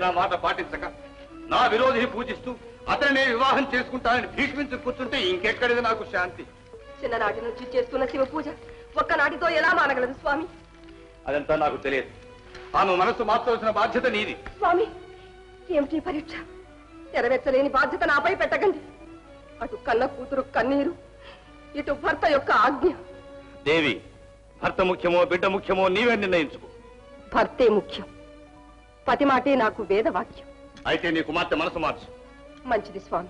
నా మాట పాటించక నా విరోధిని పూజిస్తూ అతనినే వివాహం చేసుకుంటానని భీష్మించి కూర్చుంటే ఇంకెక్కడిది నాకు శాంతి చిన్ననాటి నుంచి చేస్తున్న శివ పూజ ఒక్కనాటితో ఎలా మానగలదు స్వామి అదంతా నాకు తెలియదు ఆమె మనసు మార్చవలసిన బాధ్యత నీది స్వామి ఏమిటి పరీక్ష నెరవేర్చలేని బాధ్యత నాపై పెట్టకండి అటు కన్న కూతురు కన్నీరు ఇటు భర్త యొక్క ఆజ్ఞ దేవి భర్త ముఖ్యమో బిడ్డ ముఖ్యమో నీవే నిర్ణయించుకో భర్తే ముఖ్యం పతి మాటే నాకు వేదవాక్యం అయితే నీ కుమార్తె మనసు మార్చు మంచిది స్వామి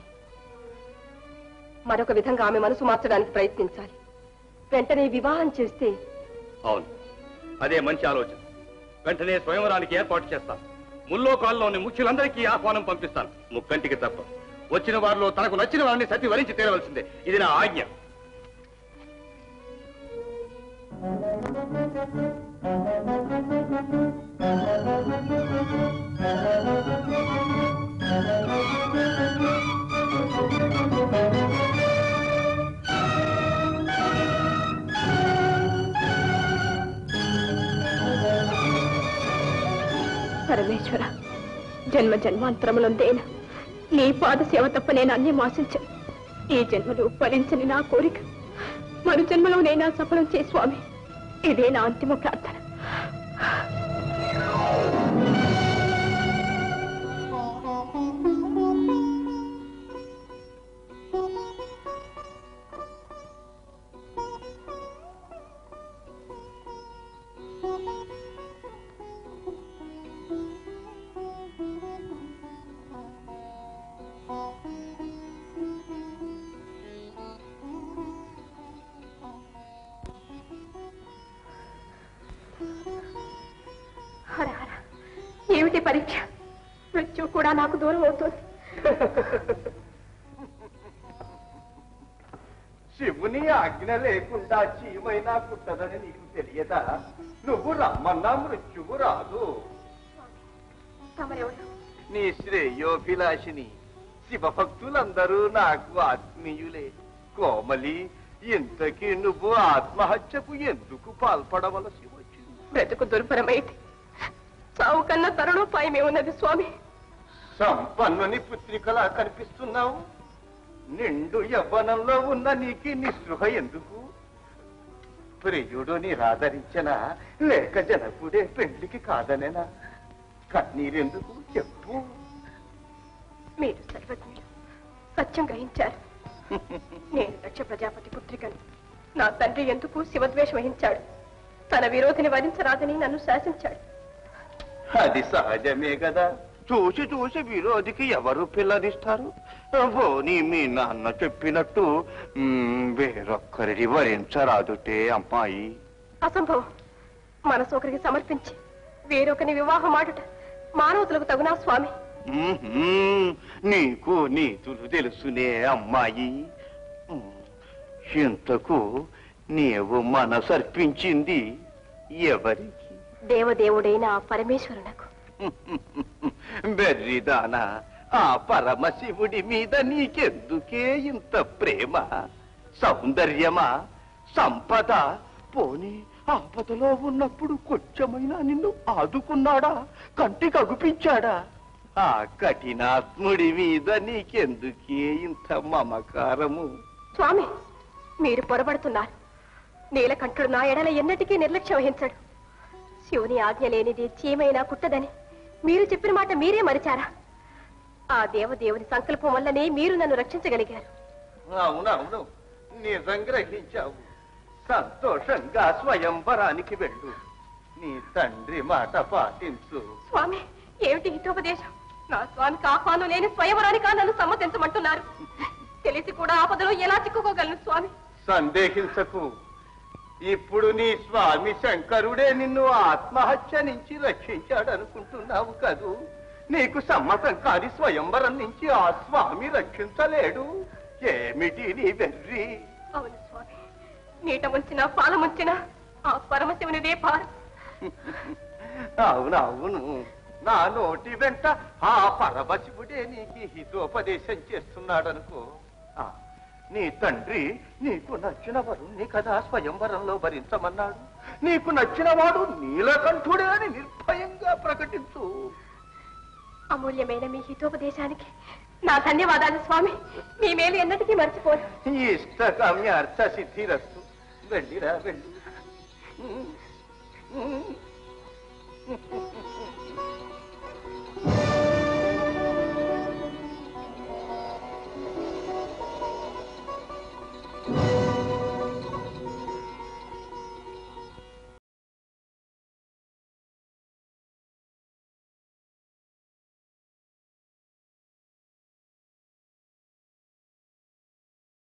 మరొక విధంగా ఆమె మనసు మార్చడానికి ప్రయత్నించాలి వెంటనే వివాహం చేస్తే అవును అదే మంచి ఆలోచన వెంటనే స్వయంవరానికి ఏర్పాటు చేస్తాను ముల్లోకాల్లోని ముఖ్యులందరికీ ఆహ్వానం పంపిస్తాను ముక్కంటికి తప్ప వచ్చిన వారిలో తనకు నచ్చిన వారిని సతి వరించి తీరవలసిందే ఇది నా ఆజ్ఞ పరమేశ్వర జన్మ జన్మాంతరములందేనా నీ పాద సేవ తప్ప నేను అన్యం ఆశించను ఈ జన్మలో ఫలించని నా కోరిక మరు జన్మలో నేను సఫలం చే స్వామి ఇదే నా అంతిమ ప్రార్థన హర హర ఏమిటి పరీక్ష మృత్యు కూడా నాకు దూరం అవుతుంది శివుని ఆజ్ఞ లేకుండా చీమైనా పుట్టదని నీకు తెలియదా నువ్వు రమ్మన్నా మృత్యువు రాదు తమరెవరు నీ శ్రేయోభిలాషిని శివభక్తులందరూ నాకు ఆత్మీయులే కోమలి ఇంతకీ నువ్వు ఆత్మహత్యకు ఎందుకు పాల్పడవలసి వచ్చింది బ్రతుకు దుర్భరమైతే చావు కన్నా తరుణోపాయమే ఉన్నది స్వామి సంపన్నుని పుత్రికలా కనిపిస్తున్నావు నిండు యవ్వనంలో ఉన్న నీకి నిస్పృహ ఎందుకు ప్రియుడు నిరాదరించనా లేక జనకుడే పెళ్లికి కాదనేనా కన్నీరెందుకు చెప్పు మీరు సర్వజ్ఞులు సత్యం గ్రహించారు నేను దక్ష ప్రజాపతి పుత్రికను నా తండ్రి ఎందుకు శివద్వేషం వహించాడు తన విరోధిని వరించరాదని నన్ను శాసించాడు అది సహజమే కదా చూసి చూసి విరోధికి ఎవరు పిల్లనిస్తారు పోనీ మీ నాన్న చెప్పినట్టు మ్, వేరొక్కరిని వరించరాదుటే అమ్మాయి అసంభవం మనసు ఒకరికి సమర్పించి వేరొకని వివాహం ఆడుట మానవతలకు తగునా స్వామి మ్మ్హ్మ్. నీకు నీతులు తెలుసునే అమ్మాయి మ్, ఇంతకు నీవు మనసర్పించింది ఎవరికి దేవదేవుడైన ఆ పరమేశ్వరునకు బెర్రిదానా ఆ పరమశివుడి మీద నీకెందుకే ఇంత ప్రేమ సౌందర్యమా సంపద పోనీ ఆపదలో ఉన్నప్పుడు కొంచెమైనా నిన్ను ఆదుకున్నాడా కంటికి అగుపించాడా ఆ కఠినాత్ముడి మీద నీకెందుకే ఇంత మమకారము స్వామి మీరు పొరబడుతున్నారు నీలకంఠుడు నా ఎడల ఎన్నటికీ నిర్లక్ష్యం వహించడు శివుని ఆజ్ఞ లేనిది చీమైనా కుట్టదని మీరు చెప్పిన మాట మీరే మరిచారా ఆ దేవదేవుని సంకల్పం వల్లనే మీరు నన్ను రక్షించగలిగారు అవునవును నిజం గ్రహించావు సంతోషంగా స్వయంవరానికి వెళ్ళు నీ తండ్రి మాట పాటించు స్వామి ఏమిటి హితోపదేశం నా స్వామికి ఆహ్వానం లేని స్వయంవరానికా నన్ను సమ్మతించమంటున్నారు తెలిసి కూడా ఆపదలో ఎలా చిక్కుకోగలను స్వామి సందేహించకు ఇప్పుడు నీ స్వామి శంకరుడే నిన్ను ఆత్మహత్య నుంచి రక్షించాడు అనుకుంటున్నావు కదూ నీకు సమ్మతం కాని స్వయంవరం నుంచి ఆ స్వామి రక్షించలేడు ఏమిటి నీ వెర్రి అవును స్వామి నీట ముంచిన పాల ముంచిన ఆ పరమశివునిదే పార్ అవునవును నా నోటి వెంట ఆ పరమశివుడే నీకు హితోపదేశం చేస్తున్నాడనుకో ఆ, నీ తండ్రి నీకు నచ్చిన వరుణ్ణి కదా స్వయంవరంలో భరించమన్నాడు నీకు నచ్చిన వాడు నీలకంఠుడే అని నిర్భయంగా ప్రకటించు అమూల్యమైన మీ హితోపదేశానికి నా ధన్యవాదాలు స్వామి మీ మేలు ఎన్నటికీ మర్చిపోను ఇష్టకామ్య అర్థ సిద్ధిరస్తు వెళ్ళిరా వెళ్ళి